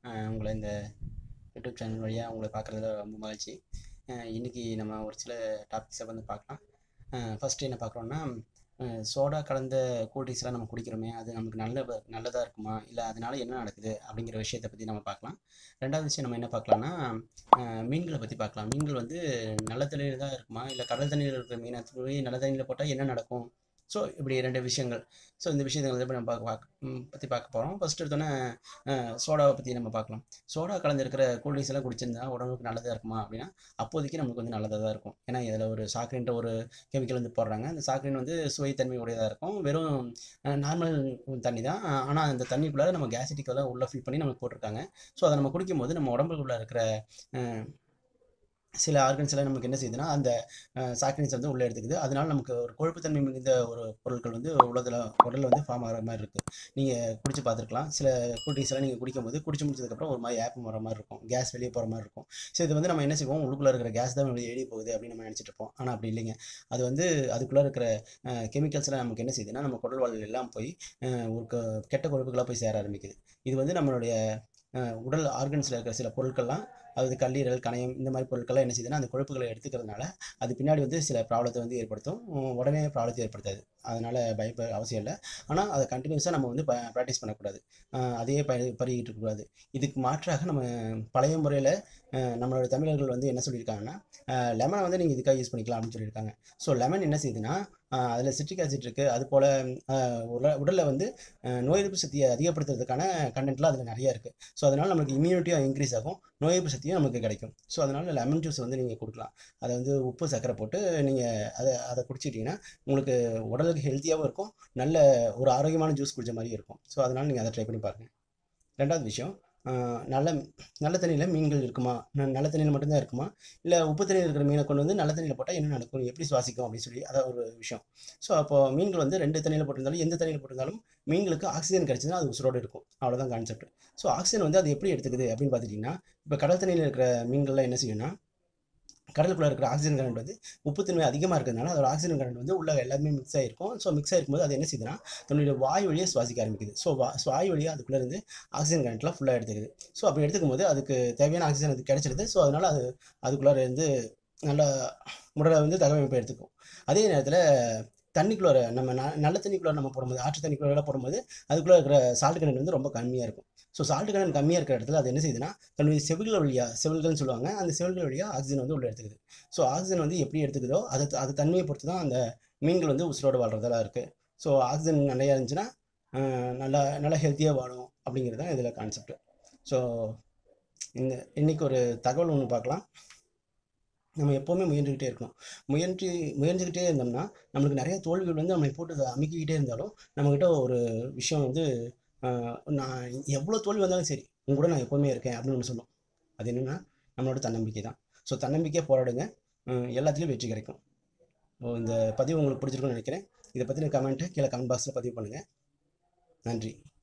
அஹ் உங்களை இந்த YouTube channel வழியாக உங்களை பார்க்குறதுல ரொம்ப மகிழ்ச்சி அஹ் இன்னைக்கு நம்ம ஒரு சில டாபிக்ஸை வந்து பார்க்கலாம் ஃபஸ்ட்டு என்ன பார்க்குறோன்னா சோடா கலந்த கூல்ட்ரிங்க்ஸ்லாம் நம்ம குடிக்கிறோமே அது நமக்கு நல்ல நல்லதாக இருக்குமா இல்லை அதனால என்ன நடக்குது அப்படிங்கிற விஷயத்தை பற்றி நம்ம பார்க்கலாம் ரெண்டாவது விஷயம் நம்ம என்ன பார்க்கலாம்னா அஹ் மீன்களை பற்றி பார்க்கலாம் மீன்கள் வந்து நல்ல தண்ணியில் தான் இருக்குமா இல்லை கடல் தண்ணியில் இருக்கிற மீனை போய் நல்ல தண்ணியில் போட்டால் என்ன நடக்கும் ஸோ இப்படி ரெண்டு விஷயங்கள் ஸோ இந்த விஷயத்தை வந்து இப்ப நம்ம பார்க்க பார்க்க ம், பற்றி பார்க்க போகிறோம் ஃபஸ்ட்டு எடுத்தோன்னே சோடாவை பற்றி நம்ம பார்க்கலாம் சோடா கலந்துருக்கிற கூல்ட்ரிங்க்ஸ் எல்லாம் குடிச்சிருந்தா உடம்புக்கு நல்லதாக இருக்குமா அப்படின்னா அப்போதைக்கு நமக்கு வந்து நல்லதாக தான் இருக்கும் ஏன்னா இதில் ஒரு சாக்ரின்ற ஒரு கெமிக்கல் வந்து போடுறாங்க அந்த சாக்ரின் வந்து சுவைத்தன்மை உடையதாக இருக்கும் வெறும் நார்மல் தண்ணி தான் ஆனால் அந்த தண்ணிக்குள்ளார நம்ம கேசிட்டிக்கெல்லாம் உள்ளே ஃபில் பண்ணி நமக்கு போட்டிருக்காங்க ஸோ அதை நம்ம குடிக்கும்போது நம்ம உடம்புக்குள்ளே இருக்கிற அஹ், சில ஆர்கன்ஸ் எல்லாம் நமக்கு என்ன செய்யுதுன்னா அந்த சாக்ரின்ஸ் வந்து உள்ளே எடுத்துக்குது அதனால நமக்கு ஒரு கொழுப்புத்தன்மை மிகுந்த ஒரு பொருட்கள் வந்து உலகத்தில் உடலில் வந்து ஃபார்ம் ஆகிற மாதிரி இருக்குது நீங்கள் குடிச்சு பார்த்துருக்கலாம் சில கூல்ட்ரிங்க்ஸ் எல்லாம் நீங்கள் குடிக்கும்போது குடிச்சு முடிச்சதுக்கப்புறம் ஒரு மாதிரி ஏப்பம் வர மாதிரி இருக்கும் கேஸ் வெளியே போகிற மாதிரி இருக்கும் ஸோ இது வந்து நம்ம என்ன செய்வோம் உள்ளுக்குள்ளே இருக்கிற கேஸ் தான் வெளியே வெளியே போகுது அப்படின்னு நம்ம நினச்சிட்டு இருப்போம் ஆனால் அப்படி இல்லைங்க அது வந்து அதுக்குள்ளே இருக்கிற கெமிக்கல்ஸ்லாம் நமக்கு என்ன செய்யுதுன்னா நம்ம குடல் வாழ்கள் எல்லாம் போய் அஹ், ஒரு க- கெட்ட கொழுப்புகளாக போய் சேர ஆரம்பிக்குது இது வந்து நம்மளுடைய அஹ், உடல் ஆர்கன்ஸில் இருக்கிற சில பொருட்கள்லாம் அதாவது கல்லீரல் கணையம் இந்த மாதிரி பொருட்கள்லாம் என்ன செய்யுதுன்னா அந்த கொழுப்புகளை எடுத்துக்கிறதுனால அது பின்னாடி வந்து சில ப்ராப்ளத்தை வந்து ஏற்படுத்தும் உம், உடனே ப்ராப்ளத்தை ஏற்படுத்தாது அதனால் பயப்பட அவசியம் இல்லை ஆனால் அதை கண்டினியூஸாக நம்ம வந்து ப்ராக்டிஸ் பண்ணக்கூடாது அஹ் அதே ப பருகிட்டு இருக்கக்கூடாது இதுக்கு மாற்றாக நம்ம பழைய முறையில் நம்மளோட தமிழர்கள் வந்து என்ன சொல்லியிருக்காங்கன்னா லெமனை வந்து நீங்கள் இதுக்காக யூஸ் பண்ணிக்கலாம் அப்படின்னு சொல்லியிருக்காங்க ஸோ லெமன் என்ன செய்யுதுன்னா அதில் சிட்ரிக் ஆசிட் இருக்குது அது போல் உடலில் வந்து அஹ், நோய் எதிர்ப்பு சக்தியை அதிகப்படுத்துறதுக்கான கண்டென்ட்லாம் அதில் நிறைய இருக்குது ஸோ அதனால் நமக்கு இம்யூனிட்டியும் இன்க்ரீஸ் ஆகும் நோய் எதிர்ப்பு சக்தியும் நமக்கு கிடைக்கும் ஸோ அதனால் லெமன் ஜூஸ் வந்து நீங்கள் கொடுக்கலாம் அதை வந்து உப்பு சர்க்கரை போட்டு நீங்கள் அதை அதை குடிச்சிட்டிங்கன்னா உங்களுக்கு உடலுக்கு ஹெல்த்தியாகவும் இருக்கும் நல்ல ஒரு ஆரோக்கியமான ஜூஸ் குடிச்ச மாதிரி இருக்கும் ஸோ அதனால் நீங்கள் அதை ட்ரை பண்ணி பாருங்கள் ரெண்டாவது விஷயம் ஆஹ் நல்ல நல்ல தண்ணியில் மீன்கள் இருக்குமா ந- நல்ல தண்ணியில் மட்டும்தான் இருக்குமா இல்லை உப்பு தண்ணியில் இருக்கிற மீனை கொண்டு வந்து நல்ல தண்ணியில் போட்டால் என்ன நடக்கும் எப்படி சுவாசிக்கும் அப்படின்னு சொல்லி அதான் ஒரு விஷயம் ஸோ அப்போ மீன்கள் வந்து ரெண்டு தண்ணியில் போட்டிருந்தாலும் எந்த தண்ணியில் போட்டிருந்தாலும் மீன்களுக்கு ஆக்சிஜன் கிடைச்சதுன்னா அது உசுரோடு இருக்கும் அவ்வளோதான் கான்செப்ட் ஸோ ஆக்சிஜன் வந்து அது எப்படி எடுத்துக்குது அப்படின்னு பார்த்துட்டிங்கன்னா இப்போ கடல் தண்ணியில் இருக்கிற மீன்கள்லாம் என்ன செய்யும்னா கடலுக்குள்ள இருக்கிற ஆக்சிஜன் கரண்ட் வந்து உப்புத்தன்மை அதிகமாக இருக்கிறதுனால அதோட ஆக்சிஜன் கரண்ட் வந்து உள்ள எல்லாமே மிக்ஸ் ஆகிருக்கும் ஸோ மிக்ஸ் ஆகிருக்கும்போது அது என்ன செய்யுதுன்னா தன்னுடைய வாய் வழியாக சுவாசிக்க ஆரம்பிக்குது ஸோ வா வாய் வழியாக அதுக்குள்ளே இருந்து ஆக்சிஜன் கரண்ட்லாம் ஃபுல்லாக எடுத்துக்குது ஸோ அப்படி எடுத்துக்கும் போது அதுக்கு தேவையான ஆக்சிஜன் அது கிடைச்சிருது ஸோ அதனால் அது அதுக்குள்ளார இருந்து நல்லா உடலை வந்து தகவமைப்பு எடுத்துக்கும் அதே நேரத்தில் தண்ணிக்குள்ளார நம்ம ந நல்ல தண்ணிக்குள்ளார நம்ம போடும்போது ஆற்று தண்ணிக்குள்ளார போடும்போது அதுக்குள்ளே இருக்கிற சால்ட் கண்டென்ட் வந்து ரொம்ப கம்மியாக இருக்கும் ஸோ சால்ட் கண்டென்ட் கம்மியாக இருக்கிற இடத்துல அது என்ன செய்யுதுன்னா தன்னுடைய செவில்கள் வழியாக செவில்கள்னு சொல்லுவாங்க அந்த செவில்கள் வழியாக ஆக்சிஜன் வந்து உள்ளே எடுத்துக்குது ஸோ ஆக்சிஜன் வந்து எப்படி எடுத்துக்குதோ அது அது தன்மையை பொறுத்து தான் அந்த மீன்கள் வந்து உசுரோடு வாழ்றதெல்லாம் இருக்குது ஸோ ஆக்சிஜன் நிறையா இருந்துச்சுன்னா ஆஹ் நல்லா நல்லா ஹெல்த்தியாக வாழும் அப்படிங்கிறது தான் இதில் கான்செப்ட் ஸோ இந்த இன்னைக்கு ஒரு தகவல் ஒன்று பார்க்கலாம் நம்ம எப்போவுமே முயன்றுக்கிட்டே இருக்கணும் முயன்று முயன்றுக்கிட்டே இருந்தோம்னா நம்மளுக்கு நிறைய தோல்விகள் வந்து நம்மளை போட்டு அதை அமைக்கிக்கிட்டே இருந்தாலும் நம்மக்கிட்ட ஒரு விஷயம் வந்து ஆஹ் நான் எவ்வளோ தோல்வி வந்தாலும் சரி உங்க கூட நான் எப்போவுமே இருக்கேன் அப்படின்னு ஒன்று சொல்லும் அது என்னென்னா நம்மளோட தன்னம்பிக்கை தான் ஸோ தன்னம்பிக்கையாக போராடுங்க ஹம் எல்லாத்துலேயும் வெற்றி கிடைக்கும் ஸோ இந்த பதிவு உங்களுக்கு பிடிச்சிருக்குன்னு நினைக்கிறேன் இதை பற்றின கமெண்ட்டை கீழே கமெண்ட் பாக்ஸில் பதிவு பண்ணுங்கள் நன்றி